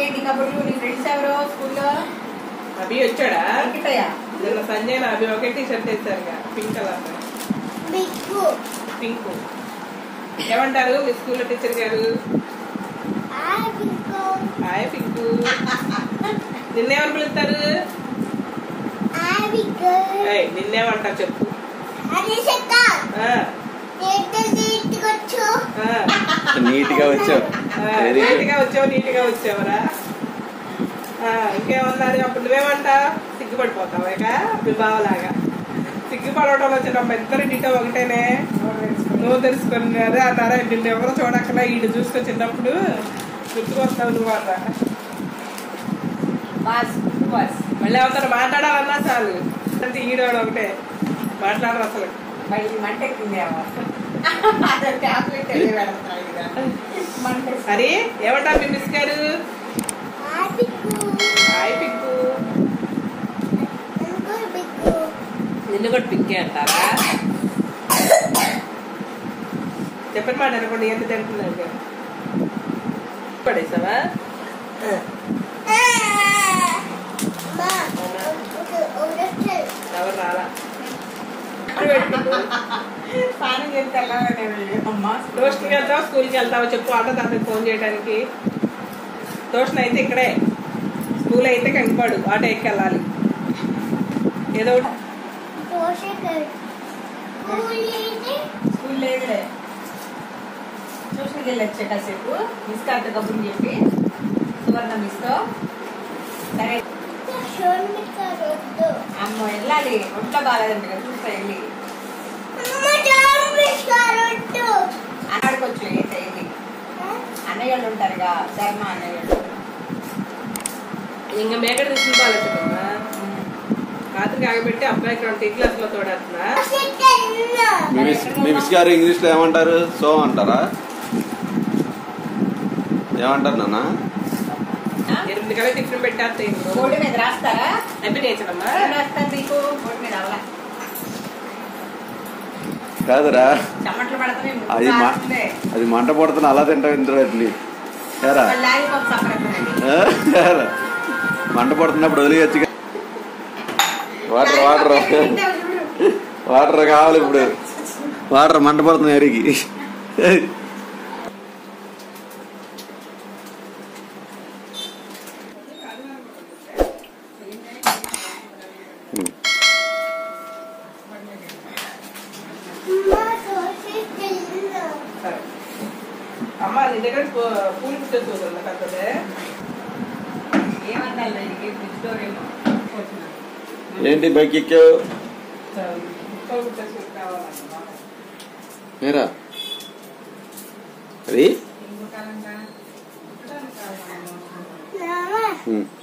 ఏంటి కబుర్లు నీ ఫ్రెండ్స్ ఎవరో స్కూల్లో అభి వచ్చాడా వెంకటయ్య నిన్న సంజయ్ అభి ఒకే టీ షర్ట్ వేసారుగా పింక్ కలర్ బిగ్గు పింక్ ఏమంటారు మీ స్కూల్లో టీచర్ గారు ఆ బిగ్గు హాయ్ పింక్ నిన్నేమని పిలుస్తారు ఆ బిగ్గు ఏయ్, నిన్నేమంటారు చెప్పు అది చెక్క ఆ, ఏంటి తీసుకొచ్చు ఆ, నీట్గా వచ్చావు ఆ, వెరీ గుడ్ నీట్గా వచ్చావు నీట్గా వచ్చావురా ఆ, ఇంకేమన్నారు అప్పుడు నువ్వేమంటా సిగ్గుపడిపోతావు ఇక మీ బావలాగా సిగ్గుపడవడం వచ్చినప్పుడు ఇద్దరు నీతో ఒకటేనే నువ్వు తెలుసుకుని అదే అన్నారా నిన్ను ఎవరో చూడక్కలా ఈడు చూసుకొని చిన్నప్పుడు గుర్తుకొస్తావు నువ్వు అన్నా బాస్ బాస్ మళ్ళీ అవుతారు మాట్లాడాలన్నా చాలు అంటే ఈడోడు ఒకటే మాట్లాడరు అసలు బయట మంట ఎక్కిందేమో అదే టాబ్లెట్ వెళ్ళి పెడతాను ఇక. మంట అరే ఏమంటారు మీ మిస్ గారు ఆ బిగ్గు హాయ్ పింకు ఇంకో బిగ్గు నిన్ను కూడా పింకే అంటారా చెప్పండి మాట అనుకోండి ఎంత తింటున్నారు పడేసావా మా ఒక ఒక ఎవరు రాలా స్నానం చేసి తెల్లగానే వెళ్ళి అమ్మా ట్యూషన్కి వెళ్తావా స్కూల్కి వెళ్తావా చెప్పు ఆటో తాతకి ఫోన్ చేయడానికి ట్యూషన్ అయితే ఇక్కడే స్కూల్ అయితే కంకిపాడు ఆటో ఎక్కి వెళ్ళాలి ఏదో ఒకటి పోషకర్ కూలీని స్కూల్ లేదులే ట్యూషన్కి వెళ్ళి వచ్చే కాసేపు మిస్ కాదు కబుర్ని చెప్పి సువర్ణ మిస్తో సరే షోన్మికరొద్దు అమ్మ వెళ్ళాలి ఒంట్లో బాగాలేదంట కదా చూస్తా వెళ్ళి అమ్మ జామికరొద్దు అన్నాడుకోవచ్చు అయితే వెళ్ళి అన్నయ్య వాళ్ళు ఉంటారుగా శర్మ అన్నయ్య వాళ్ళు ఇంకా మేకడ తీసుకుని బాగా రాత్రికి ఆగబెట్టి అబ్బాయికి రెండు టీ గ్లాసులో తోడేస్తున్నా మీ మిస్ మీ మిస్ గారు ఇంగ్లీష్లో ఏమంటారు సో అంటారా ఏమంటారు నాన్న ఎనిమిది కల్లా టిఫిన్ పెట్టేస్తే బోర్డు మీద రాస్తారా అయిపోయి నేర్చడమ్మా ఏం రాస్తారు మీకు బోర్డు మీద అవలా కాదురా చెమట్లు పడుతున్నాయి ముక్కు అది మా కారుతుంది. అది మంట పడుతున్నా అలా తింటావు ఇంత ఇడ్లీ ఏరా మళ్ళీ లాలీపాప్ సపరేట్ ఆ? ఏరా? మంట పడుతున్నప్పుడు వదిలేయచ్చు వాటర్ వాటర్ వాటర్ కావాలి ఇప్పుడు వాటర్ మంట పడుతుంది ఎరిగి సరే అమ్మ నీ దగ్గర పూ- పూలు పుట్టేస్తుంది కాకపోతే ఏమన్నాను నీకు పిచ్చోరేమో ఏంటి బైక్ ఎక్కావు పూలు పుట్టేస్తుంది కావాలమ్మా ఏరా అది ఇంకొక కాలంగా ఉమ్.